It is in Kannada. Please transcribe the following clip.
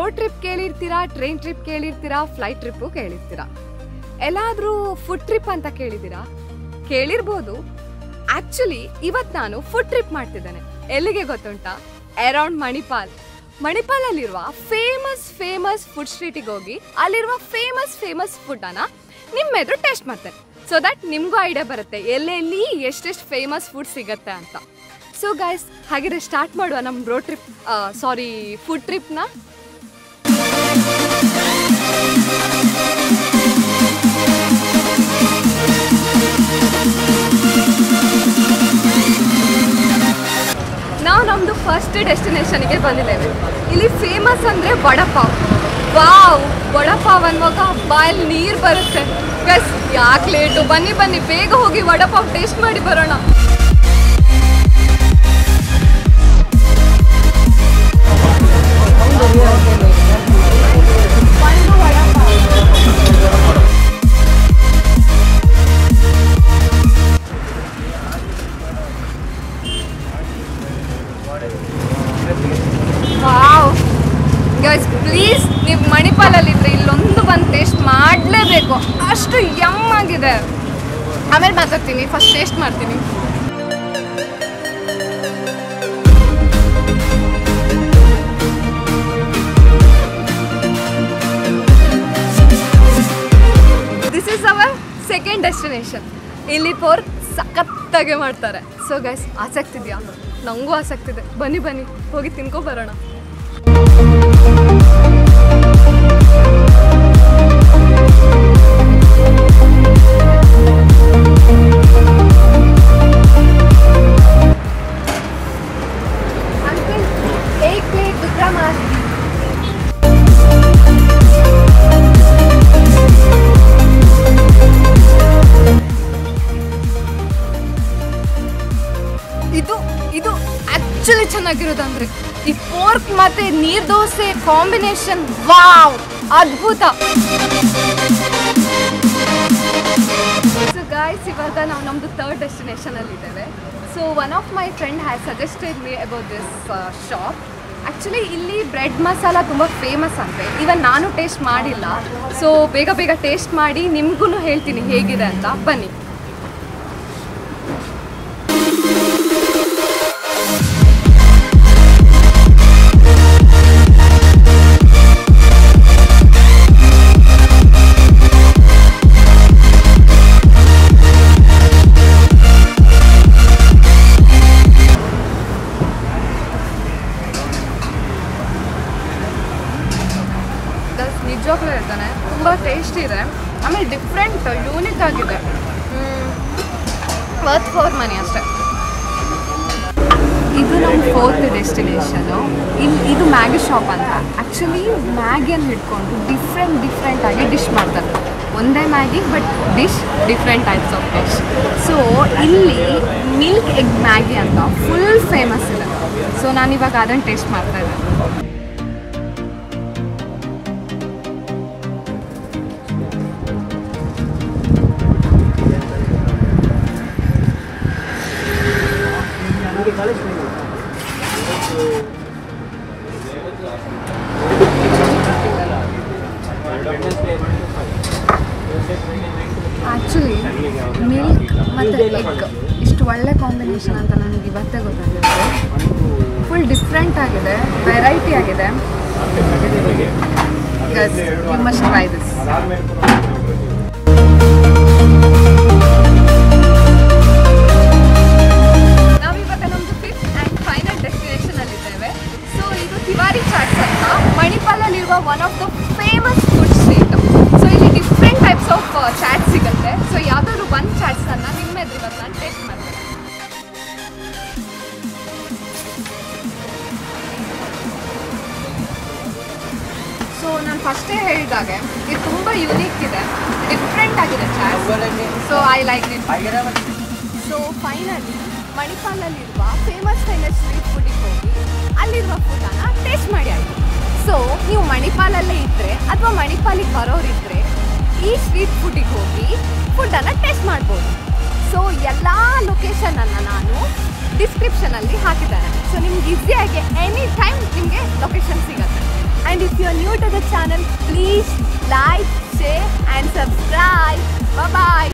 ರೋಡ್ ಟ್ರಿಪ್ ಕೇಳಿರ್ತೀರಾ ಟ್ರೈನ್ ಟ್ರಿಪ್ ಕೇಳಿರ್ತೀರಾ ಫ್ಲೈಟ್ ಟ್ರಿಪ್ಪು ಕೇಳಿರ್ತೀರಾ ಎಲ್ಲಾದರೂ ಫುಡ್ ಟ್ರಿಪ್ ಅಂತ ಕೇಳಿದ್ದೀರಾ ಕೇಳಿರ್ಬೋದು ಆಕ್ಚುಲಿ ಇವತ್ತು ನಾನು ಫುಡ್ ಟ್ರಿಪ್ ಮಾಡ್ತಿದ್ದೇನೆ ಎಲ್ಲಿಗೆ ಗೊತ್ತುಂಟಾ ಅರೌಂಡ್ ಮಣಿಪಾಲ್ ಮಣಿಪಾಲಲ್ಲಿರುವ ಫೇಮಸ್ ಫೇಮಸ್ ಫುಡ್ ಸ್ಟ್ರೀಟಿಗೆ ಹೋಗಿ ಅಲ್ಲಿರುವ ಫೇಮಸ್ ಫೇಮಸ್ ಫುಡ್ಡನ್ನು ನಿಮ್ಮ ಎದುರು ಟೇಸ್ಟ್ ಮಾಡ್ತೇನೆ ಸೊ ದಟ್ ನಿಮಗೂ ಐಡಿಯಾ ಬರುತ್ತೆ ಎಲ್ಲೆಲ್ಲಿ ಎಷ್ಟೆಷ್ಟು ಫೇಮಸ್ ಫುಡ್ ಸಿಗತ್ತೆ ಅಂತ ಸೊ ಗೈಸ್ ಹಾಗಿದ್ರೆ ಸ್ಟಾರ್ಟ್ ಮಾಡುವ ನಮ್ಮ ರೋಡ್ ಟ್ರಿಪ್ ಸಾರಿ ಫುಡ್ ಟ್ರಿಪ್ನ ನಾವು ನಮ್ಮದು ಫಸ್ಟ್ ಡೆಸ್ಟಿನೇಷನ್ಗೆ ಬಂದಿದ್ದೇವೆ ಇಲ್ಲಿ ಫೇಮಸ್ ಅಂದರೆ ವಡಪಾವ್ ವಾವ್ ವಡಪಾವ್ ಅನ್ನುವಾಗ ಬಾಯಲ್ಲಿ ನೀರು ಬರುತ್ತೆ ಗಸ್ ಯಾಕೆ ಲೇಟು ಬನ್ನಿ ಬನ್ನಿ ಬೇಗ ಹೋಗಿ ವಡಪಾವ್ ಟೇಸ್ಟ್ ಮಾಡಿ ಬರೋಣ ವಾವ್ ಗೈಸ್ ಪ್ಲೀಸ್ ನೀವು ಮಣಿಪಾಲಲ್ಲಿದ್ರೆ ಇಲ್ಲೊಂದು ಬಂದು ಟೇಸ್ಟ್ ಮಾಡಲೇಬೇಕು ಅಷ್ಟು ಯಮ್ ಆಗಿದೆ ಆಮೇಲೆ ಮಾತಾಡ್ತೀನಿ ಫಸ್ಟ್ ಟೇಸ್ಟ್ ಮಾಡ್ತೀನಿ this is our second destination ಇಲ್ಲಿ ಪೋರ್ ಸಖತ್ತಾಗೆ ಮಾಡ್ತಾರೆ ಸೊ ಗೈಸ್ ಆಸಕ್ತಿ ಇದೆಯಾ ನನಗೂ ಆಸಕ್ತಿ ಇದೆ ಬನ್ನಿ ಬನ್ನಿ ಹೋಗಿ ತಿನ್ಕೊ ಬರೋಣ अंकल एक प्लेट दूसरा मार ಇದು ಇದು ಆಕ್ಚುಲಿ ಚೆನ್ನಾಗಿರೋದಂದ್ರೆ ಈ ಪೋರ್ಕ್ ಮತ್ತೆ ನೀರ್ ದೋಸೆ ಕಾಂಬಿನೇಷನ್ ವಾವ್ ಅದ್ಭುತ ಸೊ ಗಾಯ್ಸ್ ಇವಾಗ ನಾವು ನಮ್ಮದು ಥರ್ಡ್ ಡೆಸ್ಟಿನೇಷನಲ್ಲಿ ಇದ್ದೇವೆ so one of my friend has suggested me about this shop actually ಇಲ್ಲಿ ಬ್ರೆಡ್ ಮಸಾಲ ತುಂಬ ಫೇಮಸ್ ಅಂತೆ ಇವನ್ ನಾನು ಟೇಸ್ಟ್ ಮಾಡಿಲ್ಲ ಸೊ ಬೇಗ ಬೇಗ ಟೇಸ್ಟ್ ಮಾಡಿ ನಿಮಗೂ ಹೇಳ್ತೀನಿ ಹೇಗಿದೆ ಅಂತ ಬನ್ನಿ ದಸ್ ನಿಜವಾಗ್ಲೂ ಇರ್ತಾನೆ ತುಂಬ ಟೇಸ್ಟ್ ಇದೆ ಆಮೇಲೆ ಡಿಫ್ರೆಂಟ್ ಯೂನಿಕ್ ಆಗಿದೆ ವರ್ತ್ ಫೋರ್ ಮನಿ ಅಷ್ಟೇ ಇದು ನಮ್ಮ ಫೋರ್ತ್ ಡೆಸ್ಟಿನೇಷನು ಇಲ್ಲಿ ಇದು ಮ್ಯಾಗಿ ಶಾಪ್ ಅಂತ ಆ್ಯಕ್ಚುಲಿ ಮ್ಯಾಗಿಯನ್ನು ಹಿಡ್ಕೊಂಡು ಡಿಫ್ರೆಂಟ್ ಡಿಫ್ರೆಂಟ್ ಆಗಿ ಡಿಶ್ ಮಾಡ್ತಾರೆ ಒಂದೇ Maggi but dish different types of dish so ಇಲ್ಲಿ ಮಿಲ್ಕ್ ಎಗ್ ಮ್ಯಾಗಿ ಅಂತ ಫುಲ್ ಫೇಮಸ್ ಇದೆ ಸೊ ನಾನಿವಾಗ ಅದನ್ನು ಟೇಸ್ಟ್ ಮಾಡ್ತಾ ಇದ್ದೇನೆ ಆ್ಯಕ್ಚುಲಿ ಮಿಲ್ಕ್ ಮತ್ತು ಎಗ್ ಇಷ್ಟು ಒಳ್ಳೆ ಕಾಂಬಿನೇಷನ್ ಅಂತ ನನಗೆ ಇವತ್ತೇ ಗೊತ್ತಾಗಿತ್ತು ಫುಲ್ ಡಿಫ್ರೆಂಟ್ ಆಗಿದೆ ವೆರೈಟಿ ಆಗಿದೆ ಯು ಮಸ್ಟ್ ಟ್ರೈ ದಿಸ್ ನಾವಿವಾಗ ನಮ್ಮದು ಫಿಫ್ತ್ ಆ್ಯಂಡ್ ಫೈನಲ್ ಡೆಸ್ಟಿನೇಷನ್ ಅಲ್ಲಿದ್ದೇವೆ ಸೊ ಇದು ತಿವಾರಿ ಚಾಟ್ಸ್ ಅಂತ ಮಣಿಪಾಲಲ್ಲಿರುವ one of the famous food street so ಇಲ್ಲಿ ಡಿಫ್ರೆಂಟ್ ಟೈಪ್ಸ್ ಆಫ್ ಚಾಟ್ ಸಿಗುತ್ತೆ ಸೊ ಯಾವ್ದಾದ್ರು ಒಂದು ಚಾಟ್ಸನ್ನು ನಿಮ್ಮ ಎದುರು ಇವತ್ತು ನಾನು ಟೇಸ್ಟ್ ಮಾಡ್ತೀನಿ ಸೊ ನಾನು ಫಸ್ಟೇ ಹೇಳಿದಾಗೆ ಇದು ತುಂಬ ಯುನೀಕ್ ಇದೆ ಡಿಫ್ರೆಂಟ್ ಆಗಿದೆ chat so I like it so finally ಮಣಿಪಾಲಲ್ಲಿರುವ ಫೇಮಸ್ ಫೇಮಸ್ ಸ್ಟ್ರೀಟ್ ಫುಡ್ಡಿಗೆ ಹೋಗಿ ಅಲ್ಲಿರುವ ಫುಡ್ಡನ್ನು ಟೇಸ್ಟ್ ಮಾಡಿ ಆಯಿತು ಸೊ ನೀವು ಮಣಿಪಾಲಲ್ಲೇ ಇದ್ದರೆ ಅಥವಾ ಮಣಿಪಾಲಿಗೆ ಬರೋರಿದ್ದರೆ ಈ ಸ್ಟ್ರೀಟ್ ಫುಡ್ಡಿಗೆ ಹೋಗಿ ಫುಡ್ಡನ್ನು ಟೇಸ್ಟ್ ಮಾಡ್ಬೋದು ಸೊ ಎಲ್ಲ ಲೊಕೇಶನನ್ನು ನಾನು ಡಿಸ್ಕ್ರಿಪ್ಷನಲ್ಲಿ ಹಾಕಿದ್ದೇನೆ ಸೊ ನಿಮ್ಗೆ ಈಸಿಯಾಗಿ ಎನಿ ಟೈಮ್ ನಿಮಗೆ ಲೊಕೇಶನ್ ಸಿಗುತ್ತೆ And if you're new to the channel, please like, share and subscribe. Bye bye.